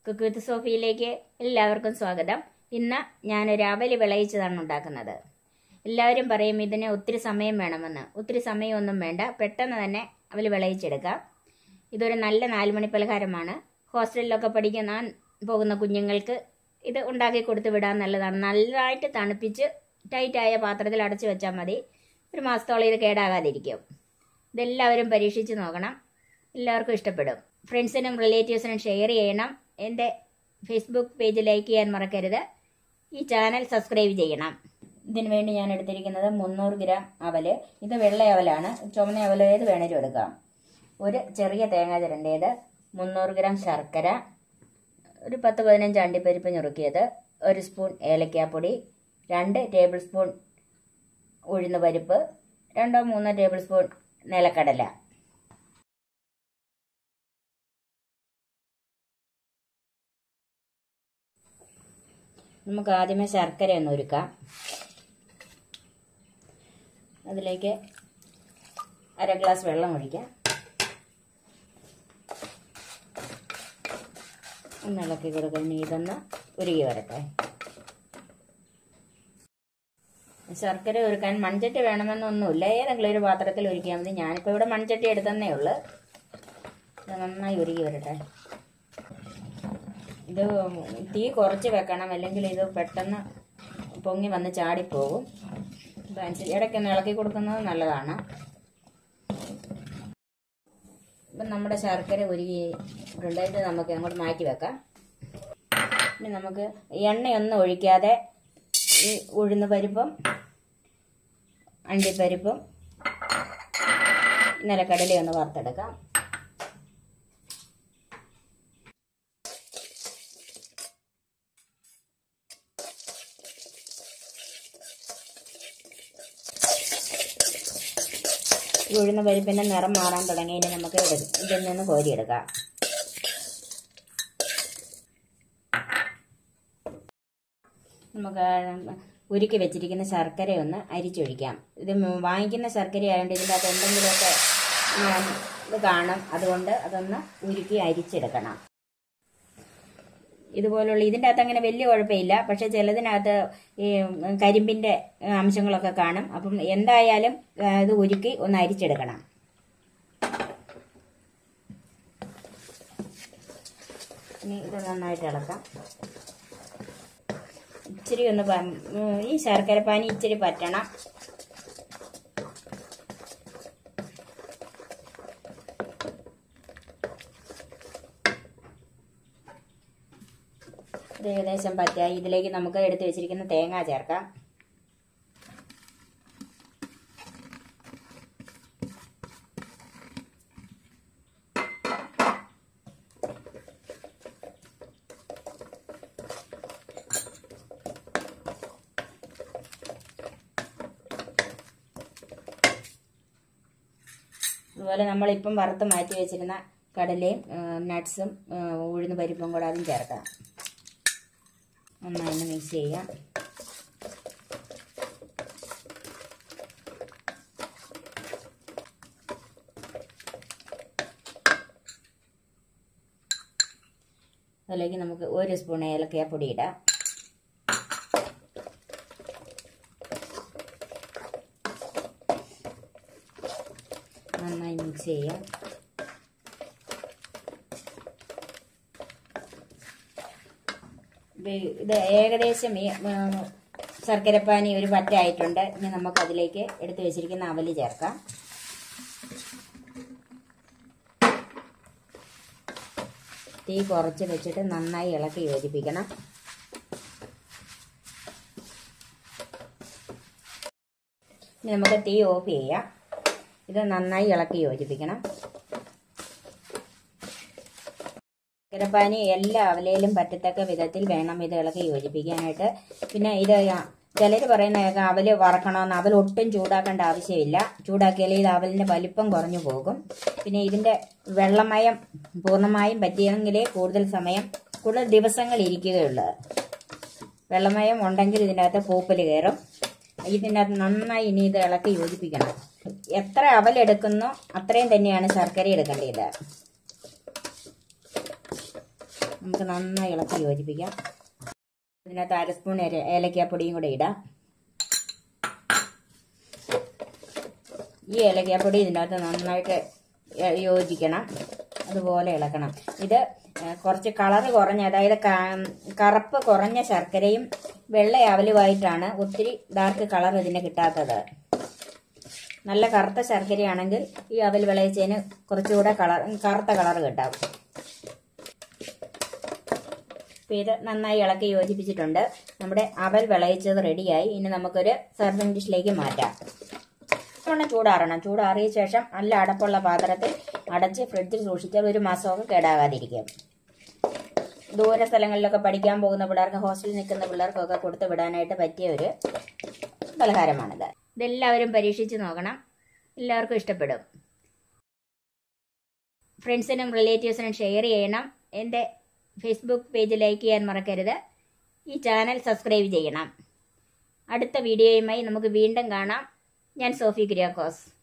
cook with സോഫിയിലേക്ക് എല്ലാവർക്കും സ്വാഗതം ഇന്ന് ഞാനൊരു അവല് വിളയിച്ചതാണ് ഉണ്ടാക്കുന്നത് എല്ലാവരും പറയും ഇതിന് ഒത്തിരി സമയം വേണമെന്ന് ഒത്തിരി സമയമൊന്നും വേണ്ട പെട്ടെന്ന് തന്നെ അവല് വിളയിച്ചെടുക്കാം ഇതൊരു നല്ല നാലുമണി പലഹാരമാണ് ഹോസ്റ്റലിലൊക്കെ പഠിക്കുന്ന പോകുന്ന കുഞ്ഞുങ്ങൾക്ക് ഇത് ഉണ്ടാക്കി കൊടുത്ത് വിടാൻ നല്ലതാണ് നല്ലതായിട്ട് തണുപ്പിച്ച് ടൈറ്റായ പാത്രത്തിൽ അടച്ചു വെച്ചാൽ മതി ഒരു മാസത്തോളം ഇത് കേടാകാതിരിക്കും ഇതെല്ലാവരും പരീക്ഷിച്ച് നോക്കണം എല്ലാവർക്കും ഇഷ്ടപ്പെടും ഫ്രണ്ട്സിനും റിലേറ്റീവ്സിനും ഷെയർ ചെയ്യണം എൻ്റെ ഫേസ്ബുക്ക് പേജ് ലൈക്ക് ചെയ്യാൻ മറക്കരുത് ഈ ചാനൽ സബ്സ്ക്രൈബ് ചെയ്യണം ഇതിനു വേണ്ടി ഞാൻ എടുത്തിരിക്കുന്നത് മുന്നൂറ് ഗ്രാം അവല് ഇത് വെള്ള അവലാണ് ചുമന്ന അവല് ഏത് വേണേലും എടുക്കാം ഒരു ചെറിയ തേങ്ങ ചിരണ്ടേത് മുന്നൂറ് ഗ്രാം ശർക്കര ഒരു പത്ത് പതിനഞ്ച് അണ്ടിപ്പരിപ്പ് ഞുറുക്കിയത് ഒരു സ്പൂൺ ഏലക്കാപ്പൊടി രണ്ട് ടേബിൾ സ്പൂൺ ഉഴുന്ന് പരിപ്പ് രണ്ടോ മൂന്നോ ടേബിൾ സ്പൂൺ നിലക്കടല നമുക്ക് ആദ്യമേ ശർക്കര ഒന്ന് ഒരുക്കാം അതിലേക്ക് അര ഗ്ലാസ് വെള്ളം ഒഴിക്കാം ഒന്ന് ഇളക്കി കൊടുക്കാം ഇനി ഇതൊന്ന് ഉരുകി വരട്ടെ ശർക്കര ഒരുക്കാൻ മൺചട്ടി വേണമെന്നൊന്നുമില്ല ഏതെങ്കിലും ഒരു പാത്രത്തിൽ ഒരുക്കിയാൽ മതി ഞാനിപ്പോൾ ഇവിടെ മൺചട്ടി എടുത്തന്നേ ഉള്ളു ഇത് നന്നായി ഉരുകി വരട്ടെ ഇത് തീ കുറച്ച് വെക്കണം അല്ലെങ്കിൽ ഇത് പെട്ടെന്ന് പൊങ്ങി വന്ന് ചാടിപ്പോകും ഇതനുസരിച്ച് ഇടയ്ക്കൊന്ന് ഇളക്കി കൊടുക്കുന്നത് നല്ലതാണ് ഇപ്പം നമ്മുടെ ശർക്കര ഉരുകി ഇത് നമുക്ക് അങ്ങോട്ട് മാറ്റി വെക്കാം ഇനി നമുക്ക് എണ്ണയൊന്നും ഒഴിക്കാതെ ഈ ഉഴുന്ന് പരിപ്പും അണ്ടിപ്പരിപ്പും നിലക്കടലയൊന്ന് വറുത്തെടുക്കാം ഈ ഉഴുന്ന പരിപ്പിന്റെ നിറം മാറാൻ തുടങ്ങി ഇനി നമുക്ക് ഇതിൽ നിന്ന് കോരിയെടുക്കാം നമുക്ക് ഉരുക്കി വെച്ചിരിക്കുന്ന ശർക്കര ഒന്ന് അരിച്ചൊഴിക്കാം ഇത് വാങ്ങിക്കുന്ന ശർക്കര ആയതുകൊണ്ട് ഇതിൻ്റെ അകത്ത് എന്തെങ്കിലുമൊക്കെ ഇത് കാണും അതുകൊണ്ട് അതൊന്ന് ഉരുക്കി അരിച്ചെടുക്കണം ഇതുപോലുള്ള ഇതിൻ്റെ അകത്ത് അങ്ങനെ വലിയ കുഴപ്പമില്ല പക്ഷെ ചിലതിനകത്ത് ഈ കരിമ്പിൻ്റെ അംശങ്ങളൊക്കെ കാണും അപ്പം എന്തായാലും ഇത് ഉരുക്കി ഒന്ന് അരിച്ചെടുക്കണം ഇനി ഇത് നന്നായിട്ട് ഇളക്കാം ഇച്ചിരി ഒന്ന് ഈ ശർക്കര പാനി ഇച്ചിരി പറ്റണം ഇത് ഏകദേശം പറ്റായി ഇതിലേക്ക് നമുക്ക് എടുത്തു വെച്ചിരിക്കുന്ന തേങ്ങ ചേർക്കാം അതുപോലെ നമ്മളിപ്പം വറുത്ത് മാറ്റി വെച്ചിരുന്ന കടലയും നട്ട്സും ഉഴുന്ന് പരിപ്പും കൂടെ അതും ചേർക്കാം നന്നായി മിക്സ് ചെയ്യാം അതിലേക്ക് നമുക്ക് ഒരു സ്പൂൺ ഏലക്കപ്പൊടി ഇടാം നന്നായി മിക്സ് ചെയ്യാം ഇത് ഏകദേശം ഈ ശർക്കരപ്പാനി ഒരു പറ്റായിട്ടുണ്ട് ഇനി നമുക്ക് അതിലേക്ക് എടുത്തു വെച്ചിരിക്കുന്ന അവല് ചേർക്കാം തീ കുറച്ച് വെച്ചിട്ട് നന്നായി ഇളക്കി യോജിപ്പിക്കണം ഇനി നമുക്ക് തീ ഓഫ് ചെയ്യാം ഇത് നന്നായി ഇളക്കി യോജിപ്പിക്കണം ശർക്കരപ്പാനി എല്ലാ അവലയിലും പറ്റത്തക്ക വിധത്തിൽ വേണം ഇത് ഇളക്കി യോജിപ്പിക്കാനായിട്ട് പിന്നെ ഇത് ചിലർ പറയുന്ന അവല് വറക്കണമെന്ന് അവൽ ഒട്ടും ചൂടാക്കേണ്ട ആവശ്യമില്ല ചൂടാക്കിയാൽ ഇത് അവലിന്റെ വലിപ്പം കുറഞ്ഞു പോകും പിന്നെ ഇതിന്റെ വെള്ളമയം പൂർണ്ണമായും പറ്റിയെങ്കിലേ കൂടുതൽ സമയം കൂടുതൽ ദിവസങ്ങൾ ഇരിക്കുകയുള്ളൂ വെള്ളമയം ഉണ്ടെങ്കിൽ ഇതിൻ്റെ അകത്ത് പൂപ്പൽ കയറും ഇതിൻ്റെ അകത്ത് നന്നായി ഇനി ഇത് ഇളക്കി യോജിപ്പിക്കണം എത്ര അവലെടുക്കുന്നോ അത്രയും തന്നെയാണ് ശർക്കര എടുക്കേണ്ടത് നമുക്ക് നന്നായി ഇളക്കി യോജിപ്പിക്കാം ഇതിനകത്ത് അര സ്പൂൺ ഏല- ഏലക്കാപ്പൊടിയും കൂടെ ഇടാം ഈ ഏലക്കാപ്പൊടി ഇതിനകത്ത് നന്നായിട്ട് യ- യോജിക്കണം അതുപോലെ ഇളക്കണം ഇത് ഏ, കുറച്ച് കളറ് കുറഞ്ഞ അതായത് ക- കറുപ്പ് കുറഞ്ഞ ശർക്കരയും വെള്ള അവലുമായിട്ടാണ് ഒത്തിരി ഡാർക്ക് കളർ ഇതിന് കിട്ടാത്തത് നല്ല കറുത്ത ശർക്കരയാണെങ്കിൽ ഈ അവൽ വിളയിച്ചതിന് കുറച്ചുകൂടെ കളർ കറുത്ത കളർ കിട്ടാം അപ്പോൾ ഇത് നന്നായി ഇളക്കി യോജിപ്പിച്ചിട്ടുണ്ട് നമ്മുടെ അവൽ വിളയിച്ചത് റെഡിയായി ഇനി നമുക്കൊരു സെർവിങ് ഡിഷിലേക്ക് മാറ്റാം നല്ലോണം ചൂടാറണം ചൂടാറിയ ശേഷം നല്ല അടപ്പുള്ള പാത്രത്തിൽ അടച്ച് ഫ്രിഡ്ജിൽ സൂക്ഷിച്ചാൽ ഒരു മാസമൊക്കെ കേടാകാതിരിക്കും ദൂര സ്ഥലങ്ങളിലൊക്കെ പഠിക്കാൻ പോകുന്ന പിള്ളേർക്ക് ഹോസ്റ്റലിൽ നിൽക്കുന്ന പിള്ളേർക്കൊക്കെ കൊടുത്തു വിടാനായിട്ട് പറ്റിയ ഒരു പലഹാരമാണിത് ഇതെല്ലാവരും പരീക്ഷിച്ച് നോക്കണം എല്ലാവർക്കും ഇഷ്ടപ്പെടും ഫ്രണ്ട്സിനും റിലേറ്റീവ്സിനും ഷെയർ ചെയ്യണം എൻ്റെ ഫേസ്ബുക്ക് പേജ് ലൈക്ക് ചെയ്യാൻ മറക്കരുത് ഈ ചാനൽ സബ്സ്ക്രൈബ് ചെയ്യണം അടുത്ത വീഡിയോയുമായി നമുക്ക് വീണ്ടും കാണാം ഞാൻ സോഫി കുര്യാക്കോസ്